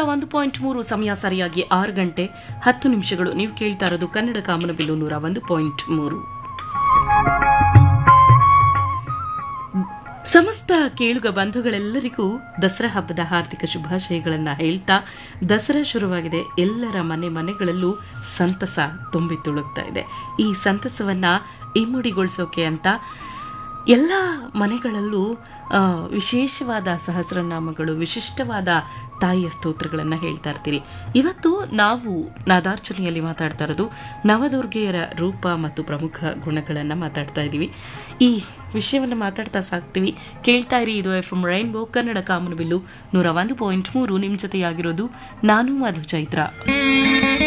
ಒಂದು ಪಾಯಿಂಟ್ ಮೂರು ಸಮಯ ಸರಿಯಾಗಿ ಆರು ಗಂಟೆ ಹತ್ತು ನಿಮಿಷಗಳು ನೀವು ಕೇಳ್ತಾ ಇರೋದು ಕನ್ನಡ ಕಾಮನಬಿಲ್ಲು ನೂರ ಒಂದು ಪಾಯಿಂಟ್ ಮೂರು ಸಮಸ್ತ ಕೇಳುಗ ಬಂಧುಗಳೆಲ್ಲರಿಗೂ ದಸರಾ ಹಬ್ಬದ ಹಾರ್ದಿಕ ಶುಭಾಶಯಗಳನ್ನ ಹೇಳ್ತಾ ದಸರಾ ಶುರುವಾಗಿದೆ ಎಲ್ಲರ ಮನೆ ಮನೆಗಳಲ್ಲೂ ಸಂತಸ ತುಂಬಿ ತುಳುಕ್ತಾ ಇದೆ ಈ ಸಂತಸವನ್ನ ಇಮ್ಮಡಿಗೊಳಿಸೋಕೆ ಅಂತ ಎಲ್ಲ ಮನೆಗಳಲ್ಲೂ ಆ, ವಿಶೇಷವಾದ ಸಹಸ್ರನಾಮಗಳು ವಿಶಿಷ್ಟವಾದ ತಾಯಿಯ ಸ್ತೋತ್ರಗಳನ್ನು ಹೇಳ್ತಾ ಇರ್ತೀರಿ ಇವತ್ತು ನಾವು ನಾದಾರ್ಚನೆಯಲ್ಲಿ ಮಾತಾಡ್ತಾ ಇರೋದು ನವದುರ್ಗೆಯರ ರೂಪ ಮತ್ತು ಪ್ರಮುಖ ಗುಣಗಳನ್ನು ಮಾತಾಡ್ತಾ ಇದ್ದೀವಿ ಈ ವಿಷಯವನ್ನು ಮಾತಾಡ್ತಾ ಸಾಕ್ತೀವಿ ಕೇಳ್ತಾ ಇರಿ ಇದು ಎಫ್ ಎಂ ರೈನ್ಬೋ ಕನ್ನಡ ಕಾಮನಬಿಲ್ಲು ನೂರ ಒಂದು ಪಾಯಿಂಟ್ ಮೂರು ನಿಮ್ಮ ಜೊತೆಯಾಗಿರೋದು ನಾನು ಮಧು ಚೈತ್ರ